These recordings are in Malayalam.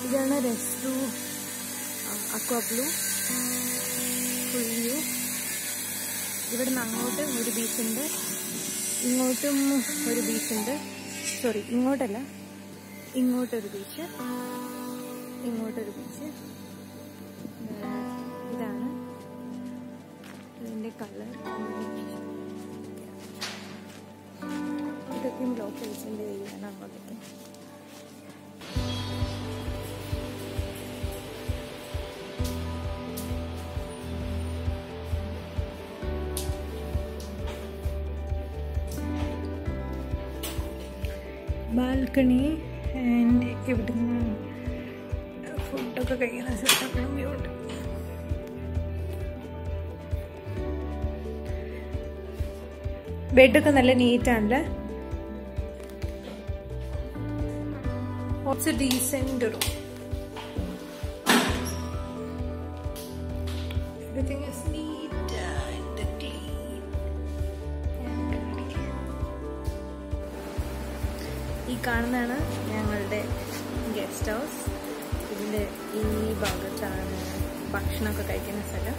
ഇതാണ് റെസ്റ്റു അക്വാ ബ്ലൂ ഫുൾ വ്യൂ ഇവിടെ നിന്ന് അങ്ങോട്ട് ഒരു ബീച്ചുണ്ട് ഇങ്ങോട്ടും ഒരു ബീച്ചുണ്ട് സോറി ഇങ്ങോട്ടല്ല ഇങ്ങോട്ടൊരു ബീച്ച് ഇങ്ങോട്ടൊരു ബീച്ച് ഇതാണ് ഇതിൻ്റെ കളർ ഇതൊക്കെയും ലോക്കൽസിൻ്റെ ഏരിയയാണ് അങ്ങോട്ടേക്ക് ബാൽക്കണി ആൻഡ് ഇവിടുന്ന് ഫുഡൊക്കെ കഴിക്കുന്ന സ്ഥലങ്ങളും വ്യൂ ഉണ്ട് ബെഡൊക്കെ നല്ല നീറ്റാണല്ലേ it's a decent room everything is neat and clean ഈ കാണുന്നതാണ് ഞങ്ങളുടെ ഗസ്റ്റ് ഹൗസ് ഇതിൻ്റെ ഈ ഭാഗത്താണ് ഭക്ഷണമൊക്കെ കഴിക്കുന്ന സ്ഥലം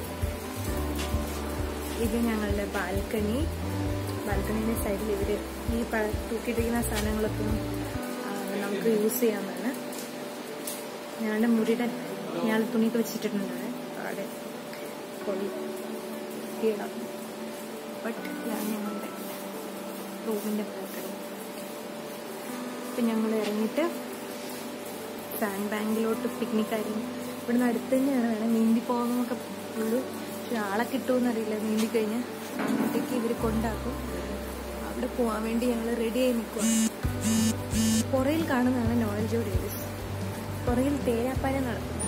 ഇത് ഞങ്ങളുടെ ബാൽക്കണി ബാൽക്കണീൻ്റെ സൈഡിൽ ഇവർ ഈ പ തൂക്കിയിട്ടിരിക്കുന്ന സാധനങ്ങളൊക്കെ ആ, നമുക്ക് യൂസ് ചെയ്യാവുന്നതാണ് ഞങ്ങളുടെ മുറിയുടെ ഞങ്ങൾ തുണിയൊക്കെ വെച്ചിട്ടുണ്ട് അവിടെ പൊളി കീഴാം ബട്ട് ഇതാണ് ഞങ്ങളുടെ റൂമിൻ്റെ ബാൽക്കണി ഇപ്പം ഞങ്ങൾ ഇറങ്ങിയിട്ട് സാൻഡ് ബാങ്കിലോട്ട് പിക്നിക് ആയിരുന്നു ഇവിടുന്ന് അടുത്ത് തന്നെയാണ് വേണം നീന്തി പോകുന്നൊക്കെ ഉള്ളൂ പക്ഷെ ആളെ കിട്ടുമെന്നറിയില്ല നീന്തി കഴിഞ്ഞാൽ അങ്ങോട്ടേക്ക് ഇവർ കൊണ്ടാക്കും അവിടെ പോകാൻ വേണ്ടി ഞങ്ങൾ റെഡി ആയി നിൽക്കുക പുറയിൽ കാണുന്നതാണ് നോളജ് ഡേവിസ് പുറയിൽ തേരാപ്പാര നടക്കുന്നത്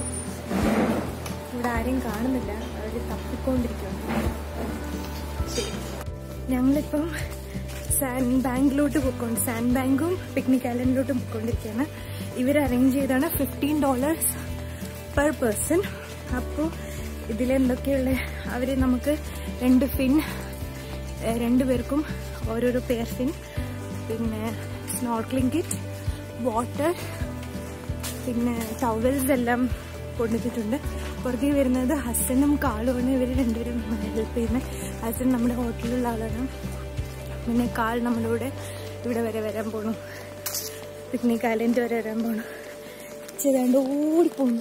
ഇവിടെ ആരെയും കാണുന്നില്ല അവർ തപ്പിക്കൊണ്ടിരിക്കുകയാണ് ശരി ഞങ്ങളിപ്പം സാൻഡ് ബാങ്കിലോട്ട് പോയിക്കൊണ്ട് സാൻഡ് ബാങ്കും പിക്നിക് ഐലൻഡിലോട്ടും പോയിക്കൊണ്ടിരിക്കുകയാണ് ഇവർ അറേഞ്ച് ചെയ്താണ് ഫിഫ്റ്റീൻ ഡോളേഴ്സ് പെർ പേഴ്സൺ അപ്പോൾ ഇതിലെന്തൊക്കെയുള്ള അവർ നമുക്ക് രണ്ട് ഫിൻ ഏഹ് രണ്ട് പേർക്കും ഓരോരോ പെയർ ഫിൻ പിന്നെ സ്നോർക്ലിംഗ് കിറ്റ് വാട്ടർ പിന്നെ ടവൽസ് എല്ലാം കൊണ്ടുവന്നിട്ടുണ്ട് പുറത്തേക്ക് വരുന്നത് ഹസനും കാളുമാണ് ഇവർ രണ്ടുപേരും ഹെൽപ്പ് ചെയ്യുന്നത് ഹസൻ നമ്മുടെ ഹോട്ടലിലുള്ള ആളാണ് പിന്നെ കാൾ നമ്മുടെ കൂടെ ഇവിടെ വരെ വരാൻ പോണു പിക്നിക് ഐലൻഡ് വരെ വരാൻ പോണു ചെയ്താണ്ട് ഓടിപ്പോന്നു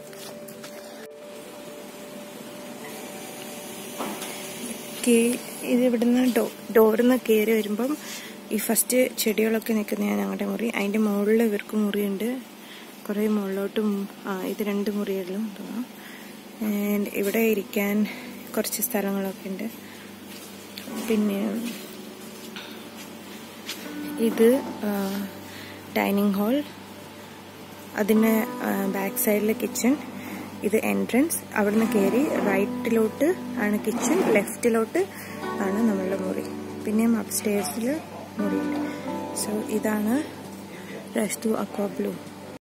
ഇത് ഇവിടുന്ന് ഡോ ഡോറിൽ നിന്ന് കയറി വരുമ്പം ഈ ഫസ്റ്റ് ചെടികളൊക്കെ നിൽക്കുന്ന ഞങ്ങളുടെ മുറി അതിൻ്റെ മുകളിൽ ഇവർക്ക് മുറിയുണ്ട് കുറേ മുകളിലോട്ടും ആ ഇത് രണ്ട് മുറികളിലും തോന്നാം ആൻഡ് ഇവിടെ ഇരിക്കാൻ കുറച്ച് സ്ഥലങ്ങളൊക്കെ ഉണ്ട് പിന്നെ ഇത് ഡൈനിങ് ഹാൾ അതിന് ബാക്ക് സൈഡിൽ കിച്ചൺ ഇത് എൻട്രൻസ് അവിടുന്ന് കയറി റൈറ്റിലോട്ട് ആണ് കിച്ചൺ ലെഫ്റ്റിലോട്ട് ആണ് നമ്മളുടെ മുറി പിന്നെയും അപ്സ്റ്റേഴ്സിൽ മുറിയുണ്ട് സോ ഇതാണ് റെസ്റ്റു അക്വാ ബ്ലൂ